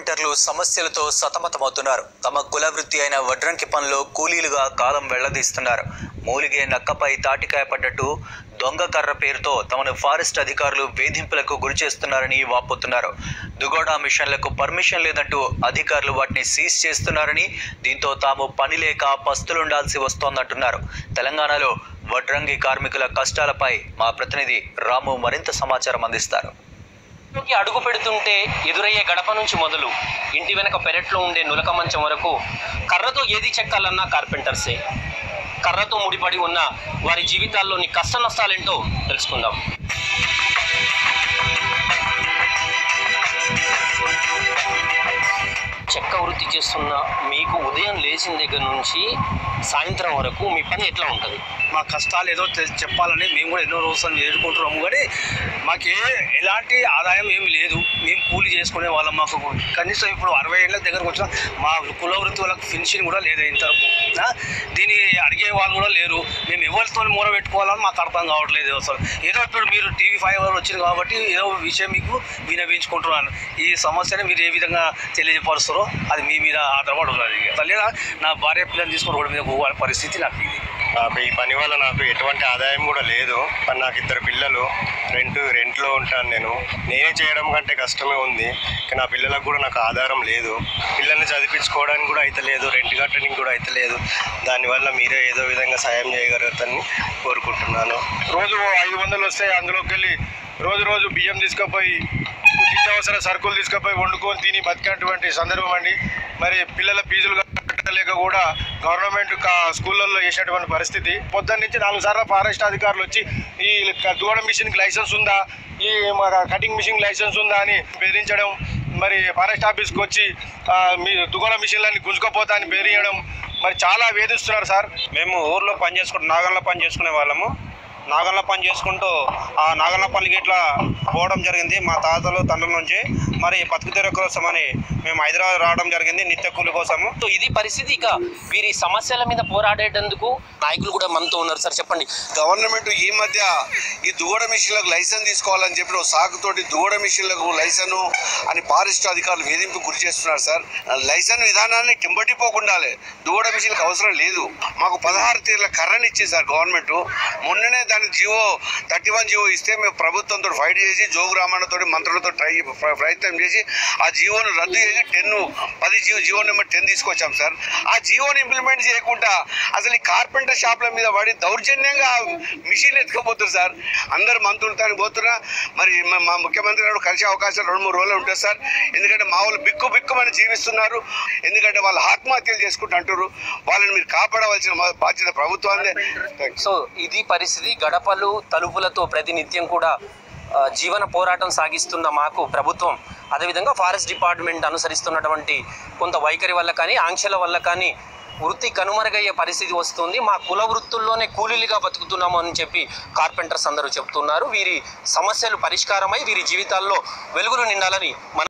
కార్పెంటర్లు సమస్యలతో సతమతమవుతున్నారు తమ కుల వృత్తి అయిన వడ్రంకి పనిలో కూలీలుగా కాలం వెళ్లదీస్తున్నారు మూలిగే నక్కపై తాటికాయ పడ్డట్టు దొంగ కర్ర పేరుతో తమను ఫారెస్ట్ అధికారులు వేధింపులకు గురి చేస్తున్నారని వాపోతున్నారు దుగోడా మిషన్లకు పర్మిషన్ లేదంటూ అధికారులు వాటిని సీజ్ చేస్తున్నారని దీంతో తాము పని లేక పస్తులుండాల్సి వస్తోందంటున్నారు తెలంగాణలో వడ్రంగి కార్మికుల కష్టాలపై మా ప్రతినిధి రాము మరింత సమాచారం అందిస్తారు ఇంట్లోకి అడుగు పెడుతుంటే ఎదురయ్యే గడప నుంచి మొదలు ఇంటి వెనక పెరట్లో ఉండే నులక మంచం వరకు కర్రతో ఏది చెక్కాలన్నా కార్పెంటర్సే కర్రతో ముడిపడి ఉన్న వారి జీవితాల్లోని కష్ట నష్టాలేంటో తెలుసుకుందాం చెక్క వృత్తి చేస్తున్న మీకు ఉదయం లేచిన దగ్గర నుంచి సాయంత్రం వరకు మీ పని ఎట్లా ఉంటుంది మా కష్టాలు ఏదో తె- చెప్పాలని మేము కూడా ఎన్నో రోజులు ఎదుర్కొంటున్నాము కానీ మాకే ఎలాంటి ఆదాయం ఏమి లేదు మేము కూలి చేసుకునే వాళ్ళం మాకు కనీసం ఇప్పుడు అరవై ఏళ్ళ దగ్గరకు వచ్చిన మా కుల వృత్తి వాళ్ళకి ఫినిషింగ్ కూడా లేదు ఇంతవరకు ఆ? దీన్ని అడిగే వాళ్ళు కూడా లేరు మేము ఎవరితో మూల పెట్టుకోవాలని మాకు అర్థం కావట్లేదు అసలు ఏదో ఇప్పుడు మీరు టీవీ ఫైవ్ వాళ్ళు వచ్చింది కాబట్టి ఏదో విషయం మీకు వినవించుకుంటున్నాను ఈ సమస్యని మీరు ఏ విధంగా తెలియజపరుస్తారో అది మీ మీద ఆధారపడి ఉన్నది ఇక. లేదా నా భార్య పిల్లల్ని తీసుకొని రోడ్డు మీద పోవాల పరిస్థితి నాకు ఇది నాకు ఈ పని వల్ల నాకు ఎటువంటి ఆదాయం కూడా లేదు కానీ నాకు ఇద్దరు పిల్లలు రెంట్ రెంట్లో ఉంటాను నేను నేనే చేయడం కంటే కష్టమే ఉంది కానీ నా పిల్లలకు కూడా నాకు ఆధారం లేదు పిల్లల్ని చదివించుకోవడానికి కూడా అయితే లేదు రెంట్ కట్టడానికి కూడా అయితే లేదు దానివల్ల మీరే ఏదో విధంగా సాయం చేయగలుగుతారని కోరుకుంటున్నాను రోజు ఐదు వందలు వస్తాయి అందులోకి వెళ్ళి రోజు రోజు బియ్యం తీసుకుపోయి నిత్యావసర సరుకులు తీసుకుపోయి వండుకొని తిని బతికేటువంటి సందర్భం అండి మరి పిల్లల ఫీజులు కట్టలేక కూడా గవర్నమెంట్ కా- స్కూళ్ళల్లో వేసేటువంటి పరిస్థితి పొద్దున్న నుంచి నాలుగు సార్లు ఫారెస్ట్ అధికారులు వచ్చి ఈ క- దూడ మిషన్కి లైసెన్స్ ఉందా ఈ మన కటింగ్ మిషన్ లైసెన్స్ ఉందా అని బెదిరించడం మరి ఫారెస్ట్ ఆఫీస్కి వచ్చి ఆ, మీ దుకాణ మిషన్లన్నీ గుంజుకపోతా అని బెదిరించడం మరి చాలా వేధిస్తున్నారు సార్ మేము ఊర్లో పని చేసుకుంటూ నాగంలో పని చేసుకునే వాళ్ళము నాగంలో పని చేసుకుంటూ ఆ నాగంల పనికి ఇట్లా పోవడం జరిగింది మా తాతలు తండ్రుల నుంచి మరి బతుకు తెర కోసమని మేము హైదరాబాద్ రావడం జరిగింది నిత్య కూలి కోసము సో ఇది పరిస్థితి ఇక వీరి సమస్యల మీద పోరాడేటందుకు నాయకులు కూడా మనతో ఉన్నారు సార్ చెప్పండి గవర్నమెంట్ ఈ మధ్య ఈ దువ్వడ మిషన్లకు లైసెన్స్ తీసుకోవాలని చెప్పి ఒక సాకుతోటి దువ్వడ మిషన్లకు లైసెన్ అని ఫారెస్ట్ అధికారులు వేధింపు గురి చేస్తున్నారు సార్ లైసెన్స్ విధానాన్ని కింబడిపోకుండా దువ్వడ మిషన్కి అవసరం లేదు మాకు పదహారు తీర్ల కర్రని ఇచ్చింది సార్ గవర్నమెంట్ మొన్ననే దానికి జివో థర్టీ వన్ జివో ఇస్తే మేము ప్రభుత్వంతో ఫైట్ చేసి జోగు రామన్నతో మంత్రులతో ట్రై ప్ర- ప్రయత్నం చేసి ఆ జీవోను రద్దు చేసి టెన్ పది జీవో జీవో నెంబర్ టెన్ తీసుకొచ్చాం సార్ ఆ జీవోని ఇంప్లిమెంట్ చేయకుండా అసలు ఈ కార్పెంటర్ షాప్ల మీద పడి దౌర్జన్యంగా మిషన్లు ఎత్తుకపోతున్నారు సార్ అందరు మంత్రులతో పోతున్నా మరి మా- మా ముఖ్యమంత్రి గారు కలిసే అవకాశం రెండు మూడు రోజులు ఉంటుంది సార్ ఎందుకంటే మా వాళ్ళు బిక్కు బిక్కుమని జీవిస్తున్నారు ఎందుకంటే వాళ్ళు ఆత్మహత్యలు చేసుకుంటూ అంటారు వాళ్ళని మీరు కాపాడవలసిన మా బాధ్యత ప్రభుత్వాన్ని సో ఇది పరిస్థితి గడపలు తలుపులతో ప్రతినిత్యం కూడా ఆ, జీవన పోరాటం సాగిస్తున్న మాకు ప్రభుత్వం అదేవిధంగా ఫారెస్ట్ డిపార్ట్మెంట్ అనుసరిస్తున్నటువంటి కొంత వైఖరి వల్ల కానీ ఆంక్షల వల్ల కానీ వృత్తి కనుమరుగయ్యే పరిస్థితి వస్తుంది మా కుల వృత్తుల్లోనే కూలీలుగా బతుకుతున్నాము అని చెప్పి కార్పెంటర్స్ అందరూ చెప్తున్నారు వీరి సమస్యలు పరిష్కారమై వీరి జీవితాల్లో వెలుగులు నిండాలని మన